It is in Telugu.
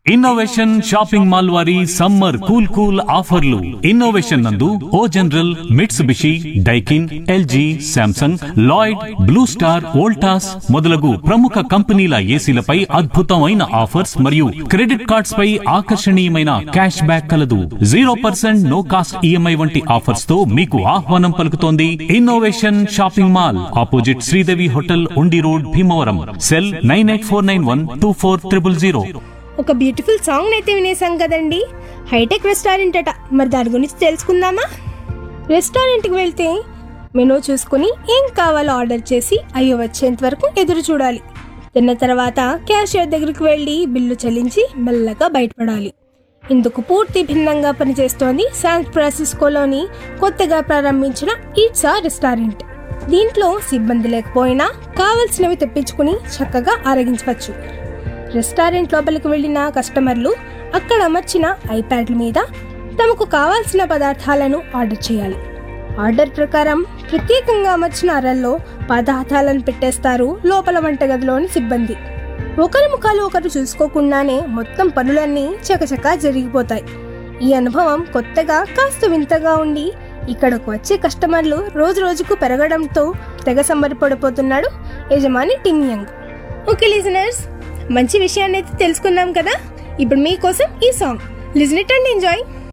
ఇన్నోవేషన్ షాపింగ్ మాల్ వారి సమ్మర్ కూల్ కూల్ ఆఫర్లు ఇన్నోవేషన్ నందు O General Mitsubishi Daikin LG Samsung Lloyd Blue Star Voltas మొదలగు ప్రముఖ కంపెనీల ఏసీలపై అద్భుతమైన ఆఫర్స్ మరియు క్రెడిట్ కార్డ్స్ పై ఆకర్షణీయమైన క్యాష్ బ్యాక్ కలదు zero percent no cost EMI వంటి ఆఫర్స్ తో మీకు ఆహ్వానం పలుకుతోంది Innovation shopping mall opposite Sridevi hotel Undi road Bhimavaram cell nine eight four nine one two four triple zero ఒక బ్యూటిఫుల్ సాంగ్ అయితే వినేసాం కదండి హైటెక్ రెస్టారెంట్ అట మరి దాని గురించి తెలుసుకుందామా రెస్టారెంట్కి వెళ్తే మెనూ చూసుకుని ఏం కావాలో ఆర్డర్ చేసి అయ్యో వచ్చేంత వరకు ఎదురు చూడాలి తిన్న తర్వాత క్యాషియర్ దగ్గరికి వెళ్ళి బిల్లు చెల్లించి మెల్లగా బయటపడాలి ఇందుకు పూర్తి భిన్నంగా పనిచేస్తోంది శాన్ ఫ్రాన్సిస్కోలోని కొత్తగా ప్రారంభించిన ఈట్సా రెస్టారెంట్ దీంట్లో సిబ్బంది లేకపోయినా కావలసినవి తెప్పించుకుని చక్కగా ఆరగించవచ్చు రెస్టారెంట్ లోపలికి వెళ్ళిన కస్టమర్లు అక్కడ అమర్చిన ఐప్యాడ్ల మీద తమకు కావాల్సిన పదార్థాలను ఆర్డర్ చేయాలి ఆర్డర్ ప్రకారం ప్రత్యేకంగా అమర్చిన అరల్లో పదార్థాలను పెట్టేస్తారు లోపల వంటగదిలోని సిబ్బంది ఒకరి ముఖాలు ఒకరు చూసుకోకుండానే మొత్తం పనులన్నీ చకచకా జరిగిపోతాయి ఈ అనుభవం కొత్తగా కాస్త వింతగా ఉండి ఇక్కడకు వచ్చే కస్టమర్లు రోజు రోజుకు పెరగడంతో తెగ సంబరపడిపోతున్నాడు యజమాని టిమ్ యంగ్ ఓకే లిజనర్స్ మంచి విషయాన్ని అయితే తెలుసుకున్నాం కదా ఇప్పుడు మీకోసం ఈ song listen it and enjoy